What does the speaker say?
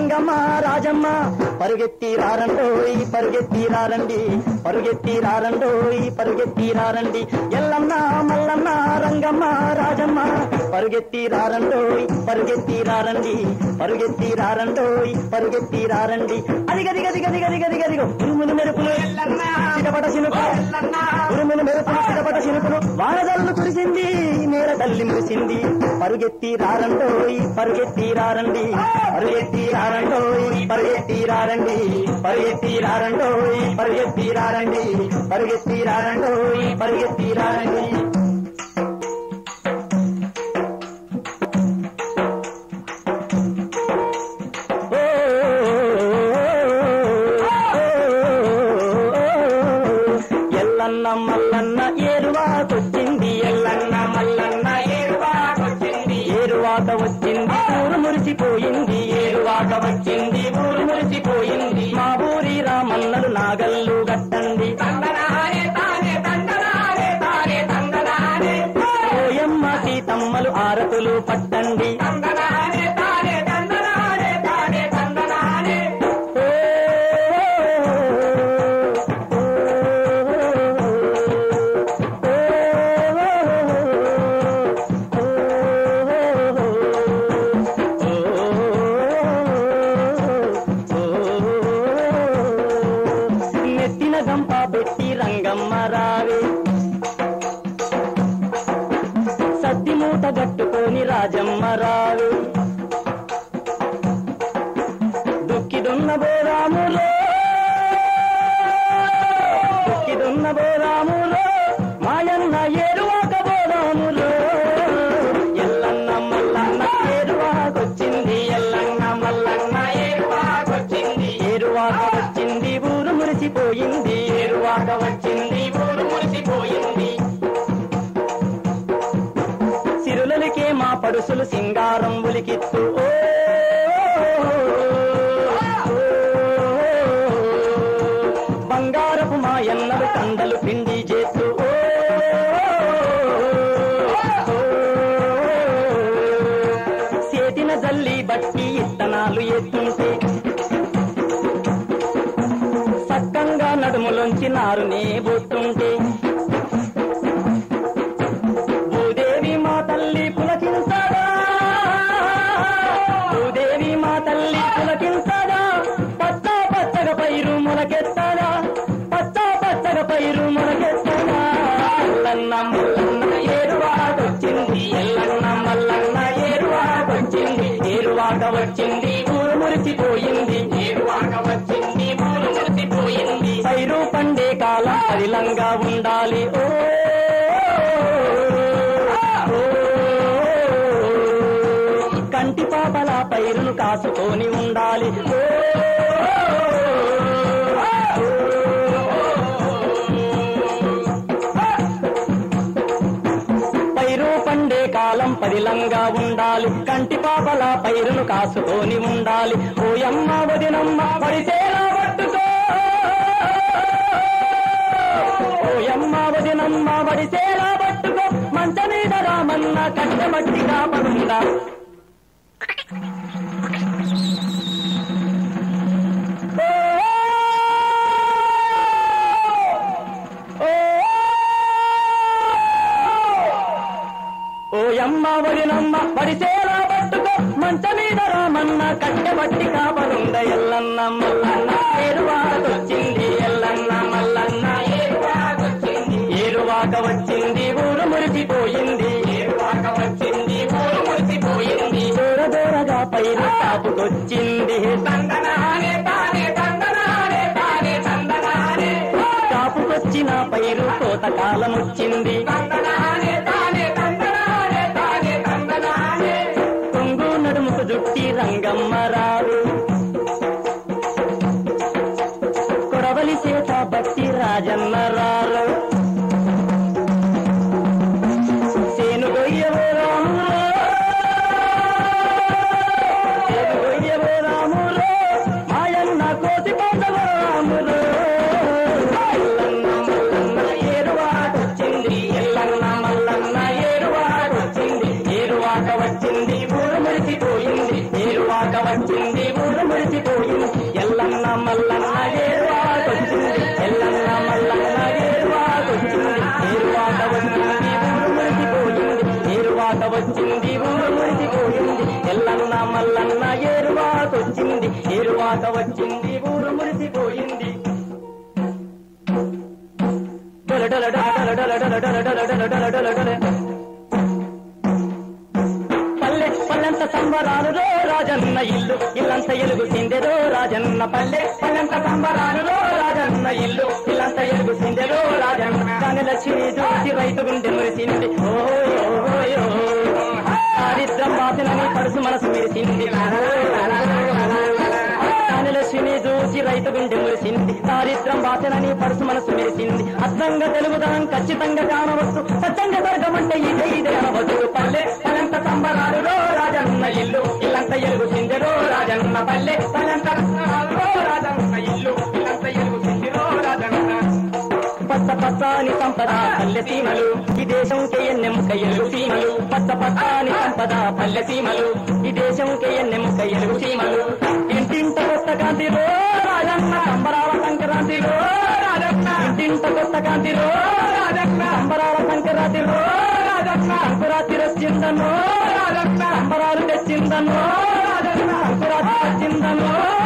రంగమ్మ రాజమ్మ పరుగెత్తి రారండోయ్ పరుగెత్తి రారండి పరుగెత్తి రారండోయ్ పరుగెత్తి రారండి ఎల్లమ్మ మల్లమ్మ రంగమ్మ రాజమ్మ పరుగెత్తి రారండోయ్ పరుగెత్తి రారండి పరుగెత్తి రారండోయ్ పరుగెత్తి రారండి అదిగది గది గది గది గది గదిగో ఉరుములు మెరుపులు చిటపట చినుకులు ఉరుములు మెరుపులు చిటపట చినుకులు వానదల్లు కురిసింది నేల తల్లి మురిసింది పరుగెత్తి రారండోయ్ పరుగెత్తి రారండి పరుగెత్తి రారండోయ్ పరుగెత్తి రారండి పరుగెత్తి రారండోయ్ పరుగెత్తి రారండి పరుగెత్తి రారండోయ్ పరుగెత్తి రారండి ఓ ఎల్లన్న మల్లన్న ఏరువాకొచ్చింది ఎల్లన్న మల్లన్న ఏరువాకొచ్చింది ఏరువాక వచ్చింది ఊరు మురిసిపోయింది ఏరువాక వచ్చింది ఊరు మురిసిపోయింది మా ఊరి రామన్నలు నాగల్లు గట్టండి ఓయమ్మ సీతమ్మలు ఆరతులు పట్టండి ఓ, నెత్తిన గంప పెట్టి రంగమ్మ రావే సత్తి మూట కట్టుకొని రాజమ్మ రావే దుక్కిదున్న బోరాములో దుక్కిదున్న బోరాములో మాయన్న ఏరువాక బోరాములో ఎల్లన్న మల్లన్న ఏరువాకొచ్చింది ఎల్లన్న మల్లన్న ఏరువాకొచ్చింది ఏరువాక వచ్చింది ఊరు మురిసిపోయింది ఏరువాక వచ్చింది ఊరు మురిసిపోయింది సిరులలికే మా పడుసులు సింగారం ఉలికిత్తు ఓ బంగారపు మా ఎన్నలు కండలు పిండి చేస్తూ ఓ చేతిన జల్లి బట్టి ఇత్తనాలు ఎత్తుంటే సక్కంగా నడుములోంచి నారునే బొట్టుంటే భూదేవి మా తల్లి పులకించగా భూదేవి మా తల్లి పులకించగా పచ్చ పచ్చగా పైరు మొలకెత్తగా పచ్చ పచ్చగా పైరు మొలకెత్తగా ఎల్లన్న మల్లన్న ఏరువాకొచ్చింది ఎల్లన్న మల్లన్న ఏరువాకొచ్చింది ఏరువాక వచ్చింది ఊరు మురిసిపోయింది ఏరువాక వచ్చింది ఊరు మురిసిపోయింది పైరు పండే కాలం పదిలంగా ఉండాలి ఓ కంటి పాపల పైరును కాసుకొని ఉండాలి ఓ పైరు పండే కాలం పదిలంగా ఉండాలి కంటి పాపల పైరును కాసుకొని ఉండాలి ఓయమ్మ వదినమ్మ పడితేలా పట్టుకో ఓయమ్మ వదినమ్మ పడితేలా పట్టుకో మంచ మీద రామన్న కట్టమట్టి కాపడుందా ఓయమ్మ వడినమ్మ వడిసేలా పట్టుకో మంచ మీద రామన్న కట్టె పట్టి కాపడుండ ఎల్లన్న మల్లన్న ఏరువాకొచ్చింది ఎల్లన్న మల్లన్న ఏరువాకొచ్చింది ఏరువాక వచ్చింది ఊరు మురిసిపోయింది ఏరువాక వచ్చింది ఊరు మురిసిపోయింది దూర దూరగా పైరు కాపుకొచ్చింది తందనానే తానే తందనానే తానే తందనానే కాపుకొచ్చిన పైరు కోత కాలం వచ్చింది తందనానే తానే తందనానే తానే తందనానే కొంగు నడుముకు జుట్టి రంగమ్మ రావు కొడవలి చేత బట్టి రాజన్న రారు సేను గొయ్యవో రాములో సేను గొయ్యవో రాములో మాయన్న కోసి పండవో రాములో ఎల్లన్న మల్లన్న ఏరువాకొచ్చింది ఎల్లన్న మల్లన్న ఏరువాకొచ్చింది ఏరువాక వచ్చింది ఊరు మురిసిపోయింది ఏరువాక వచ్చింది ఊరు మురిసి వచ్చింది ఊరు మురిసిపోయింది ఎల్లన్న మల్లన్న ఏరువాక వచ్చింది ఏరువాక వచ్చింది ఊరు మురిసిపోయింది డొల డొల డొల డొల డొల డొల డొల డొల డొల డొల డొల డొల. పల్లె పల్లెంత సంబరాలు రో రాజన్న ఇల్లు ఇల్లంత ఎలుగు సిందెరో రాజన్న పల్లె పల్లెంత సంబరాలు రో రాజన్న ఇల్లు ఇల్లంత ఎలుగు సిందెరో రాజన్న కనలక్ష్మి చూసి రైతు గుండె మురిసింది ఓయో దారిద్రం వాసనని పరుసు మనసు మెరిసింది లక్ష్మిని చూసి రైతు గుండె మురిసింది దారిద్రం వాసనని పరుసు మనసు మెరిసింది అద్దంగా తెలుగుదాం ఖచ్చితంగా కానవచ్చు సత్యంగా దొరకమంటే ఇదే ఇదే అనవచ్చు పల్లె పల్లెంత సంబరాలు రో రాజన్న ఇల్లు ఇల్లంత ఎలుగు సిందెరో రాజన్న పల్లె పల్లెంత సంబరాలు రో రాజన్న ఇల్లు ఇల్లంత ఎలుగు సిందెరో రాజన్న పచ్చ పచ్చాని సంపద పల్లె సీమలు ఈ దేశంకే ఎన్నెముక ఎలుగు సీమలు పచ్చ పచ్చాని సంపద పల్లె సీమలు ఈ దేశంకే ఎన్నెముక ఎలుగు సీమలు ఇంటింట కొత్త కాంతిలో రాజన్న సంబరాల సంక్రాంతిలో రాజన్న ఇంటింట కొత్త కాంతిలో రాజన్న సంబరాల సంక్రాంతిలో రాజన్న సంక్రాంతి వచ్చిందనో రాజన్న సంబరాలు తెచ్చిందనో రాజన్న సంక్రాంతి వచ్చిందనో